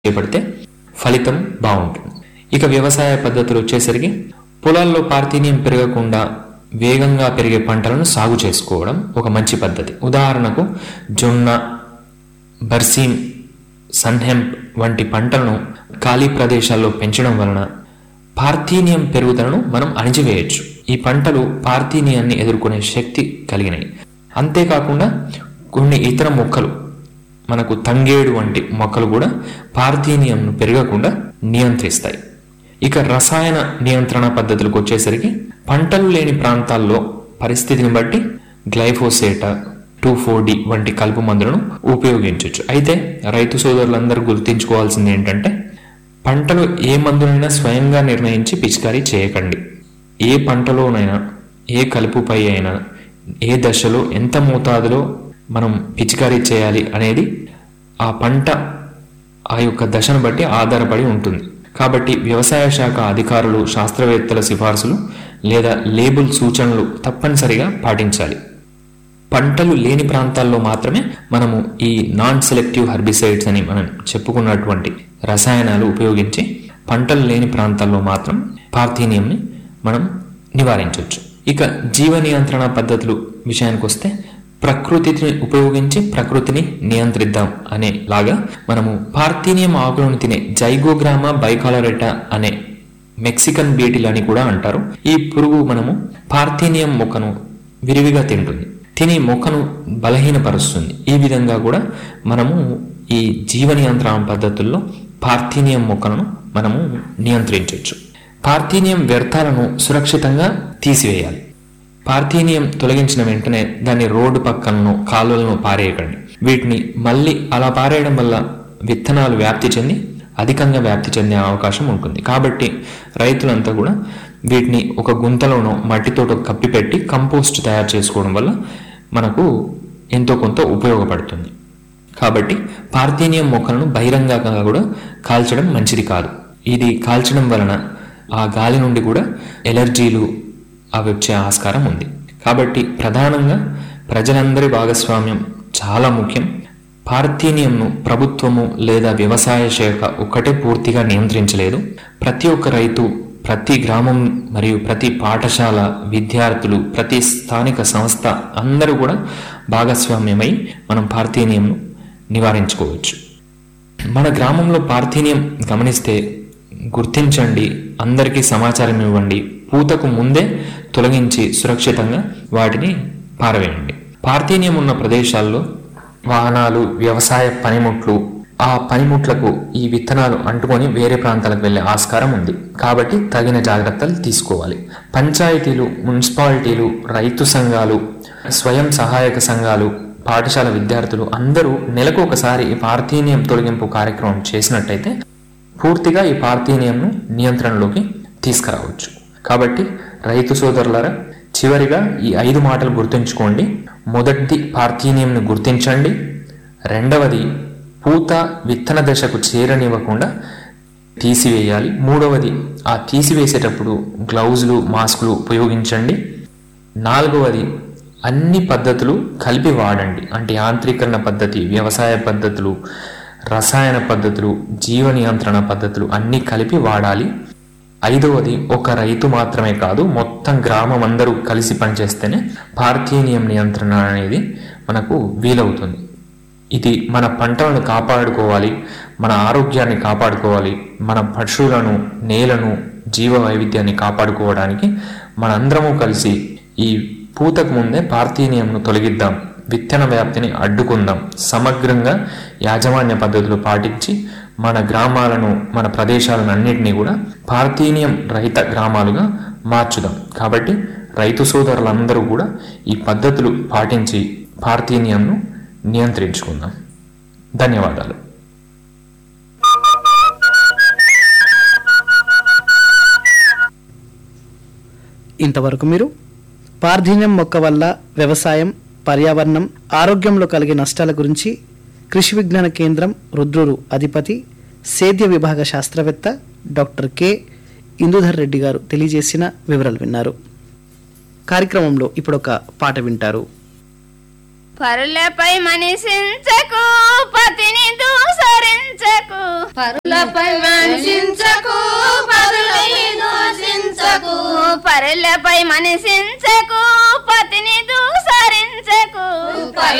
చేపడితే ఫలితం బాగుంటుంది ఇక వ్యవసాయ పద్ధతులు వచ్చేసరికి పొలాల్లో పార్థీనియం పెరగకుండా వేగంగా పెరిగే పంటలను సాగు చేసుకోవడం ఒక మంచి పద్ధతి ఉదాహరణకు జొన్న బర్సీం సన్హెంప్ వంటి పంటలను ఖాళీ ప్రదేశాల్లో పెంచడం వలన పార్థీనియం పెరుగుదలను మనం అణిచివేయచ్చు ఈ పంటలు పార్థీనియాన్ని ఎదుర్కొనే శక్తి కలిగినాయి అంతేకాకుండా కొన్ని ఇతర మొక్కలు మనకు తంగేడు వంటి మొక్కలు కూడా పార్థీనియంను పెరగకుండా నియంత్రిస్తాయి ఇక రసాయన నియంత్రణ పద్ధతులకు వచ్చేసరికి పంటలు లేని ప్రాంతాల్లో పరిస్థితిని బట్టి గ్లైఫోసేట టూ ఫోర్ డి వంటి కలుపు మందులను ఉపయోగించవచ్చు అయితే రైతు సోదరులందరూ గుర్తుంచుకోవాల్సింది ఏంటంటే పంటలు ఏ మందునైనా స్వయంగా నిర్ణయించి పిచికారీ చేయకండి ఏ పంటలోనైనా ఏ కలుపుపై అయినా ఏ దశలో ఎంత మోతాదులో మనం పిచికారీ చేయాలి అనేది ఆ పంట ఆ యొక్క దశను బట్టి ఆధారపడి ఉంటుంది కాబట్టి వ్యవసాయ శాఖ అధికారులు శాస్త్రవేత్తల సిఫార్సులు లేదా లేబుల్ సూచనలు తప్పనిసరిగా పాటించాలి పంటలు లేని ప్రాంతాల్లో మాత్రమే మనము ఈ నాన్ సెలెక్టివ్ హర్బిసైడ్స్ అని మనం చెప్పుకున్నటువంటి రసాయనాలు ఉపయోగించి పంటలు లేని ప్రాంతాల్లో మాత్రం పార్థీనియంని మనం నివారించవచ్చు ఇక జీవ నియంత్రణ పద్ధతులు విషయానికి వస్తే ప్రకృతిని ఉపయోగించి ప్రకృతిని నియంత్రిద్దాం అనే లాగా మనము పార్థీనియం ఆకులను తినే జైగోగ్రామా బైకాలరెటా అనే మెక్సికన్ బీటిల్ అని కూడా అంటారు ఈ పురుగు మనము పార్థీనియం మొక్కను విరివిగా తింటుంది తిని మొక్కను బలహీనపరుస్తుంది ఈ విధంగా కూడా మనము ఈ జీవ నియంత్రణ పద్ధతుల్లో పార్థీనియం మొక్కలను మనము నియంత్రించవచ్చు పార్థీనియం వ్యర్థాలను సురక్షితంగా తీసివేయాలి పార్థీనియం తొలగించిన వెంటనే దాన్ని రోడ్డు పక్కలను కాలువలను పారేయకండి వీటిని మళ్ళీ అలా పారేయడం వల్ల విత్తనాలు వ్యాప్తి చెంది అధికంగా వ్యాప్తి చెందే అవకాశం ఉంటుంది కాబట్టి రైతులంతా కూడా వీటిని ఒక గుంతలోనో మట్టితోటో కప్పిపెట్టి కంపోస్ట్ తయారు చేసుకోవడం వల్ల మనకు ఎంతో కొంత ఉపయోగపడుతుంది కాబట్టి పార్థీనియం మొక్కలను బహిరంగంగా కూడా కాల్చడం మంచిది కాదు ఇది కాల్చడం వలన ఆ గాలి నుండి కూడా ఎలర్జీలు అవి వచ్చే ఆస్కారం ఉంది కాబట్టి ప్రధానంగా ప్రజలందరి భాగస్వామ్యం చాలా ముఖ్యం పార్థీనియంను ప్రభుత్వము లేదా వ్యవసాయ శాఖ ఒక్కటే పూర్తిగా నియంత్రించలేదు ప్రతి ఒక్క రైతు ప్రతి గ్రామం మరియు ప్రతి పాఠశాల విద్యార్థులు ప్రతి స్థానిక సంస్థ అందరూ కూడా భాగస్వామ్యమై మనం పార్థీనియంను నివారించుకోవచ్చు మన గ్రామంలో పార్థీనియం గమనిస్తే గుర్తించండి అందరికీ సమాచారం ఇవ్వండి పూతకు ముందే తొలగించి సురక్షితంగా వాటిని పారవేయండి పార్థీనియం ఉన్న ప్రదేశాల్లో వాహనాలు వ్యవసాయ పనిముట్లు ఆ పనిముట్లకు ఈ విత్తనాలు అంటుకొని వేరే ప్రాంతాలకు వెళ్లే ఆస్కారం ఉంది కాబట్టి తగిన జాగ్రత్తలు తీసుకోవాలి పంచాయతీలు మున్సిపాలిటీలు రైతు సంఘాలు స్వయం సహాయక సంఘాలు పాఠశాల విద్యార్థులు అందరూ నెలకు ఒకసారి ఈ పార్థీనియం తొలగింపు కార్యక్రమం చేసినట్టయితే పూర్తిగా ఈ పార్థీనియంను నియంత్రణలోకి తీసుకురావచ్చు కాబట్టి రైతు సోదరులారా చివరిగా ఈ ఐదు మాటలు గుర్తుంచుకోండి మొదటిది పార్థీనియంను గుర్తించండి రెండవది పూత విత్తన దశకు చేరనివ్వకుండా తీసివేయాలి మూడవది ఆ తీసివేసేటప్పుడు గ్లౌజులు మాస్కులు ఉపయోగించండి నాలుగవది అన్ని పద్ధతులు కలిపి వాడండి అంటే యాంత్రీకరణ పద్ధతి వ్యవసాయ పద్ధతులు రసాయన పద్ధతులు జీవ నియంత్రణ పద్ధతులు అన్నీ కలిపి వాడాలి ఐదవది ఒక రైతు మాత్రమే కాదు మొత్తం గ్రామం అందరూ కలిసి పనిచేస్తేనే పార్థీనియం నియంత్రణ అనేది మనకు వీలవుతుంది ఇది మన పంటలను కాపాడుకోవాలి మన ఆరోగ్యాన్ని కాపాడుకోవాలి మన పశువులను నేలను జీవ వైవిధ్యాన్ని కాపాడుకోవడానికి మనందరము కలిసి ఈ పూతకు ముందే పార్థీనియంను తొలగిద్దాం విత్తన వ్యాప్తిని అడ్డుకుందాం సమగ్రంగా యాజమాన్య పద్ధతులు పాటించి మన గ్రామాలను మన ప్రదేశాలను అన్నింటినీ కూడా పార్థీనియం రహిత గ్రామాలుగా మార్చుదాం కాబట్టి రైతు సోదరులందరూ కూడా ఈ పద్ధతులు పాటించి పార్థీనియంను నియంత్రించుకుందాం ధన్యవాదాలు ఇంతవరకు మీరు పార్థీన్యం మొక్క వల్ల వ్యవసాయం పర్యావరణం ఆరోగ్యంలో కలిగే నష్టాల గురించి కృషి విజ్ఞాన కేంద్రం రుద్రూరు అధిపతి సేద్య విభాగ శాస్త్రవేత్త డాక్టర్ కె ఇందుధర్ రెడ్డి గారు తెలియజేసిన వివరాలు విన్నారు కార్యక్రమంలో ఇప్పుడు ఒక పాట వింటారు పరులపై మనిషించకు పతిని దూసరించకు పరులపై వంచించకు పరులని దూషించకు పరులపై మనిషించకు